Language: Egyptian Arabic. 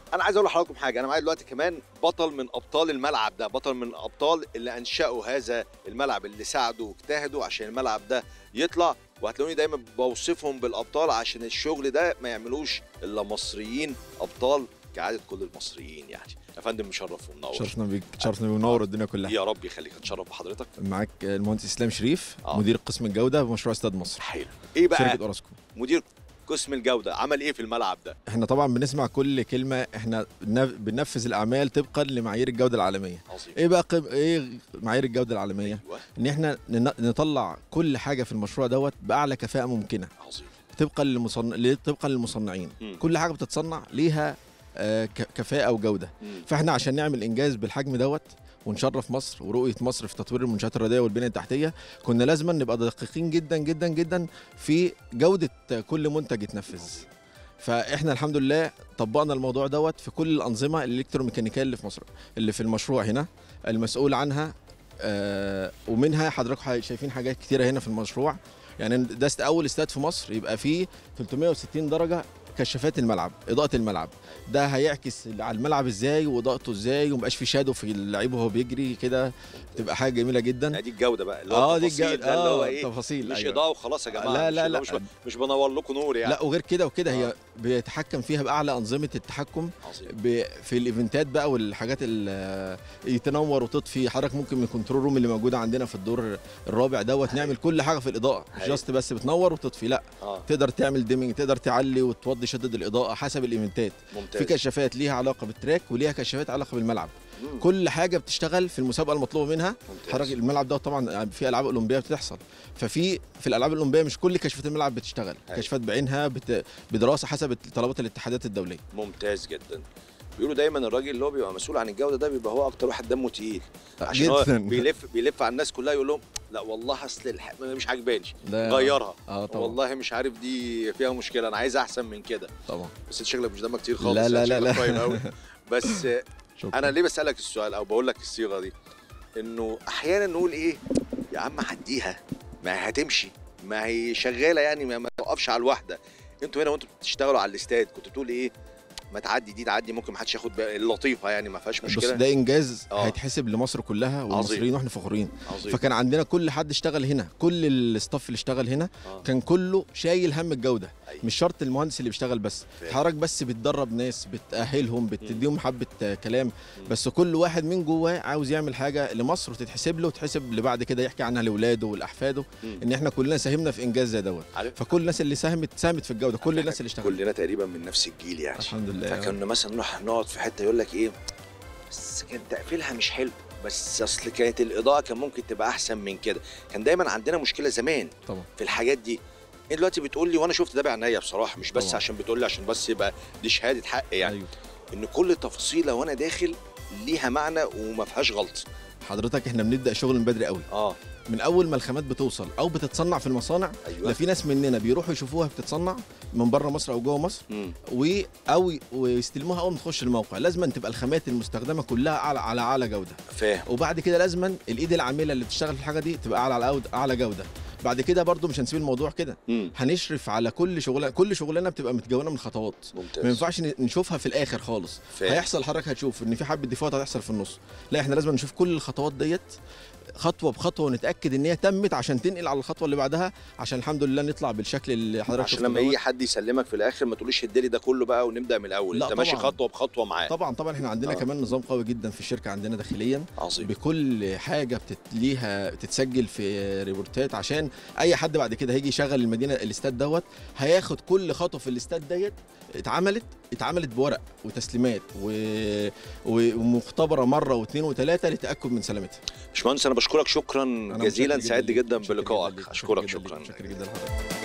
انا عايز اقول لحضراتكم حاجه انا معايا دلوقتي كمان بطل من ابطال الملعب ده بطل من الابطال اللي انشأوا هذا الملعب اللي ساعدوا واجتهدوا عشان الملعب ده يطلع وهتلاقوني دايما بوصفهم بالابطال عشان الشغل ده ما يعملوش الا مصريين ابطال كعاده كل المصريين يعني يا فندم مشرف ومنور شرفنا بيك شرفنا بيك ونور الدنيا كلها يا رب يخليك اتشرف بحضرتك معاك المهندس اسلام شريف آه. مدير قسم الجوده بمشروع استاد مصر حلو ايه بقى شركه اوراسكو مدير قسم الجوده عمل ايه في الملعب ده احنا طبعا بنسمع كل كلمه احنا بنف- بننفذ الاعمال طبقا لمعايير الجوده العالميه عظيم ايه بقى قم... ايه معايير الجوده العالميه أيوة، ان احنا نن- نطلع كل حاجه في المشروع دوت باعلى كفاءه ممكنه عظيم طبقا للمصنع طبقا للمصنعين مم. كل حاجه بتتصنع ليها آه، ك- كفاءه وجوده مم. فاحنا عشان نعمل انجاز بالحجم دوت ونشرف مصر ورؤيه مصر في تطوير المنشات الرياضيه والبنيه التحتيه كنا لازم نبقى دقيقين جدا جدا جدا في جوده كل منتج يتنفذ فاحنا الحمد لله طبقنا الموضوع دوت في كل الانظمه الالكتروميكانيكيه اللي في مصر اللي في المشروع هنا المسؤول عنها آه ومنها حضراتكم شايفين حاجات كتيره هنا في المشروع يعني ده است- اول استاد في مصر يبقى فيه 360 درجه كشافات الملعب اضاءه الملعب ده هيعكس على الملعب ازاي واضاءته ازاي ومبقاش في شادو في اللعيب وهو بيجري كده تبقى حاجه جميله جدا دي الجوده بقى اللي هو اه دي التفاصيل الجو... ده اللي هو اه ايه تفاصيل مش أيوة. اضاءه وخلاص يا جماعه لا، مش لا، إضاءة، لا. مش, ب... مش بنور لكم نور يعني لا وغير كده وكده آه. هي بيتحكم فيها باعلى انظمه التحكم عظيم ب- في الايفنتات بقى والحاجات اللي يتنور وتطفي حضرتك ممكن من الكنترول روم اللي موجوده عندنا في الدور الرابع دوت نعمل كل حاجه في الاضاءه مش أيوة. جاست بس بتنور وتطفي لا اه تقدر تعمل ديمنج تقدر تعلي وتوضي شدة الاضاءه حسب الايفنتات ممتاز في كشافات ليها علاقه بالتراك وليها كشافات علاقه بالملعب مم. كل حاجه بتشتغل في المسابقه المطلوبه منها ممتاز. حضرتك الملعب ده طبعا في العاب اولمبيه بتحصل ففي في الالعاب الاولمبيه مش كل كشافات الملعب بتشتغل أيوة. كشافات بعينها بت... بدراسه حسب طلبات الاتحادات الدوليه ممتاز جدا بيقولوا دايما الراجل اللي هو بيبقى مسؤول عن الجوده ده بيبقى هو اكتر واحد دمه تقيل عشان هو جدا بيلف بيلف على الناس كلها يقول لهم لا والله اصل الح... مش عاجباني ده- غيرها اه طبعا والله مش عارف دي فيها مشكله انا عايز احسن من كده طبعا بس انت شكلك مش دمك كتير خالص لا لا يعني لا شكلك لا طيب قوي بس شكرا انا ليه بسالك السؤال او بقول لك الصيغه دي انه احيانا نقول ايه يا عم عديها ما هي هتمشي ما هي شغاله يعني ما, ما توقفش على الواحده انتوا هنا وانتوا بتشتغلوا على الاستاد كنت بتقول ايه ما تعدي دي تعدي ممكن ما حدش ياخد بالي اللطيفه يعني ما فيهاش بص مشكله ده انجاز آه. هيتحسب لمصر كلها والمصريين واحنا فخورين عظيم فكان عندنا كل حد اشتغل هنا كل الاستاف اللي اشتغل هنا آه. كان كله شايل هم الجوده أيوة. مش شرط المهندس اللي بيشتغل بس فاهم. حضرتك بس بتدرب ناس بتاهلهم بتديهم حبه آه، كلام مم. بس كل واحد من جواه عاوز يعمل حاجه لمصر وتتحسب له وتحسب اللي بعد كده يحكي عنها لاولاده ولاحفاده مم. ان احنا كلنا ساهمنا في انجاز زي دوت عارف فكل الناس اللي ساهمت ساهمت في الجوده كل الناس اللي اشتغلت كلنا تقريبا من نفس الجيل يعني الحمد لله فكنا مثلا نروح نقعد في حته يقول لك ايه بس كان تقفيلها مش حلو بس اصل كانت الاضاءه كان ممكن تبقى احسن من كده كان دايما عندنا مشكله زمان طبعا في الحاجات دي انت دلوقتي بتقول لي وانا شفت ده بعينيا بصراحه مش بس طبعا. عشان بتقول لي عشان بس يبقى دي شهاده حق يعني ايوه ان كل تفصيله وانا داخل ليها معنى وما فيهاش غلط حضرتك احنا بنبدا شغل من بدري قوي اه من اول ما الخامات بتوصل او بتتصنع في المصانع ده ايوه في ناس مننا بيروحوا يشوفوها بتتصنع من بره مصر او جوه مصر مم. و او ويستلموها اول ما تخش الموقع لازم تبقى الخامات المستخدمه كلها على على اعلى جوده فاهم وبعد كده لازم الايد العامله اللي بتشتغل في الحاجه دي تبقى اعلى على أود- اعلى جوده بعد كده برضو مش هنسيب الموضوع كده مم. هنشرف على كل شغلانه كل شغلانه بتبقى متكونه من خطوات ممتاز ما ينفعش ن- نشوفها في الاخر خالص فاهم. هيحصل حضرتك هتشوف ان في حبه ديفوات هتحصل في النص لا احنا لازم نشوف كل الخطوات ديت خطوه بخطوه ونتاكد ان هي تمت عشان تنقل على الخطوه اللي بعدها عشان الحمد لله نطلع بالشكل اللي حضرتك عشان شفته لما دوت. يجي حد يسلمك في الاخر ما تقوليش اديلي ده كله بقى ونبدا من الاول لا انت ماشي طبعاً. خطوه بخطوه معاه طبعا طبعا احنا عندنا آه. كمان نظام قوي جدا في الشركه عندنا داخليا عظيم بكل حاجه بتت... ليها بتتسجل في ريبورتات عشان اي حد بعد كده هيجي يشغل المدينه الاستاد دوت هياخد كل خطوه في الاستاد ديت اتعملت اتعملت بورق وتسليمات و... و- ومختبره مره واثنين وثلاثه للتاكد من سلامتها باشمهندس انا بشكرك شكرا أنا جزيلا متشكر سعدت جدا ليك، متشكر بلقائك ليك، اشكرك متشكر جداً شكرا ليك، متشكر جدا لحضرتك